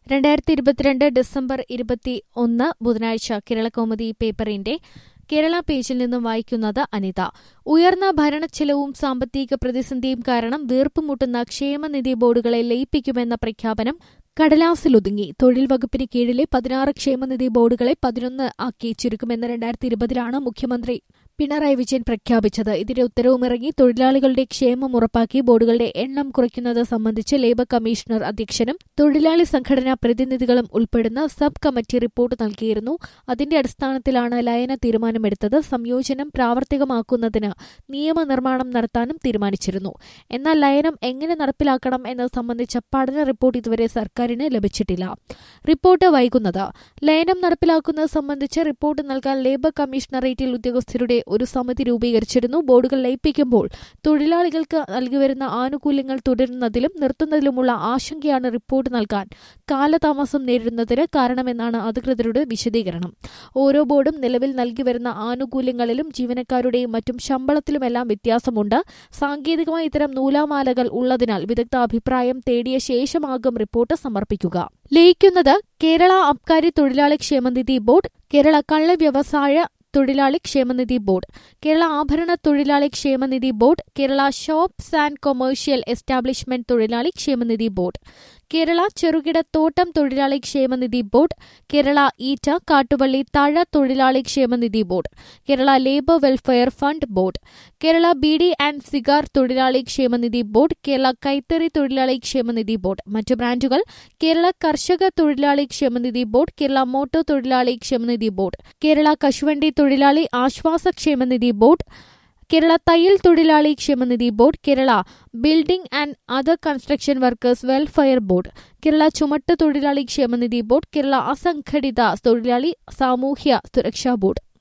രണ്ടായിരത്തി ഇരുപത്തിരണ്ട് ഡിസംബർ ഇരുപത്തി ഒന്ന് ബുധനാഴ്ച കേരളകൗമുദി പേപ്പറിന്റെ കേരള പേജിൽ നിന്നും വായിക്കുന്നത് അനിത ഉയർന്ന ഭരണച്ചെലവും സാമ്പത്തിക പ്രതിസന്ധിയും കാരണം വീർപ്പുമുട്ടുന്ന ക്ഷേമനിധി ബോർഡുകളെ ലയിപ്പിക്കുമെന്ന പ്രഖ്യാപനം കടലാസിലൊതുങ്ങി തൊഴിൽ വകുപ്പിന് കീഴിലെ പതിനാറ് ക്ഷേമനിധി ബോർഡുകളെ പതിനൊന്ന് ആക്കി ചുരുക്കുമെന്ന് രണ്ടായിരത്തി ഇരുപതിലാണ് മുഖ്യമന്ത്രി പിണറായി വിജയൻ പ്രഖ്യാപിച്ചത് ഇതിന്റെ ഉത്തരവും ഇറങ്ങി തൊഴിലാളികളുടെ ക്ഷേമം ഉറപ്പാക്കി ബോർഡുകളുടെ എണ്ണം കുറയ്ക്കുന്നത് സംബന്ധിച്ച് ലേബർ കമ്മീഷണർ അധ്യക്ഷനും തൊഴിലാളി സംഘടനാ പ്രതിനിധികളും ഉൾപ്പെടുന്ന സബ് കമ്മിറ്റി റിപ്പോർട്ട് നൽകിയിരുന്നു അതിന്റെ അടിസ്ഥാനത്തിലാണ് ലയന തീരുമാനമെടുത്തത് സംയോജനം പ്രാവർത്തികമാക്കുന്നതിന് നിയമനിർമ്മാണം നടത്താനും തീരുമാനിച്ചിരുന്നു എന്നാൽ ലയനം എങ്ങനെ നടപ്പിലാക്കണം എന്നത് സംബന്ധിച്ച പഠന റിപ്പോർട്ട് ഇതുവരെ സർക്കാരിന് ലഭിച്ചിട്ടില്ല റിപ്പോർട്ട് വൈകുന്നത് ലയനം നടപ്പിലാക്കുന്നത് സംബന്ധിച്ച് റിപ്പോർട്ട് നൽകാൻ ലേബർ കമ്മീഷണറേറ്റിൽ ഉദ്യോഗസ്ഥരുടെ ഒരു സമിതി രൂപീകരിച്ചിരുന്നു ബോർഡുകൾ ലയിപ്പിക്കുമ്പോൾ തൊഴിലാളികൾക്ക് നൽകിവരുന്ന ആനുകൂല്യങ്ങൾ തുടരുന്നതിലും നിർത്തുന്നതിലുമുള്ള ആശങ്കയാണ് റിപ്പോർട്ട് നൽകാൻ കാലതാമസം നേരിടുന്നതിന് കാരണമെന്നാണ് അധികൃതരുടെ വിശദീകരണം ഓരോ ബോർഡും നിലവിൽ നൽകിവരുന്ന ആനുകൂല്യങ്ങളിലും ജീവനക്കാരുടെയും മറ്റും ശമ്പളത്തിലുമെല്ലാം വ്യത്യാസമുണ്ട് സാങ്കേതികമായി ഇത്തരം നൂലാമാലകൾ ഉള്ളതിനാൽ വിദഗ്ധ അഭിപ്രായം തേടിയ ശേഷമാകും റിപ്പോർട്ട് സമർപ്പിക്കുക ലയിക്കുന്നത് കേരള അബ്കാരി തൊഴിലാളി ക്ഷേമനിധി ബോർഡ് കേരള കള്ള വ്യവസായ തൊഴിലാളി ക്ഷേമനിധി ബോർഡ് കേരള ആഭരണ തൊഴിലാളി ക്ഷേമനിധി board Kerala shops and commercial establishment തൊഴിലാളി ക്ഷേമനിധി ബോർഡ് കേരള ചെറുകിട തോട്ടം തൊഴിലാളി ക്ഷേമനിധി ബോർഡ് കേരള ഈറ്റ കാട്ടുപള്ളി തഴ തൊഴിലാളി ക്ഷേമനിധി board Kerala labour welfare fund board Kerala beedi and cigar തൊഴിലാളി ക്ഷേമനിധി ബോർഡ് കേരള കൈത്തറി തൊഴിലാളി ക്ഷേമനിധി ബോർഡ് മറ്റു ബ്രാഞ്ചുകൾ കേരള കർഷക തൊഴിലാളി ക്ഷേമനിധി ബോർഡ് കേരള മോട്ടോർ തൊഴിലാളി ക്ഷേമനിധി ബോർഡ് കേരള കശുവണ്ടി തൊഴിലാളി ആശ്വാസ ക്ഷേമനിധി ബോർഡ് കേരള തയ്യൽ തൊഴിലാളി ക്ഷേമനിധി board Kerala building and other construction workers welfare board Kerala ചുമട്ട് തൊഴിലാളി ക്ഷേമനിധി ബോർഡ് കേരള അസംഘടിത തൊഴിലാളി സാമൂഹ്യ സുരക്ഷാ ബോർഡ്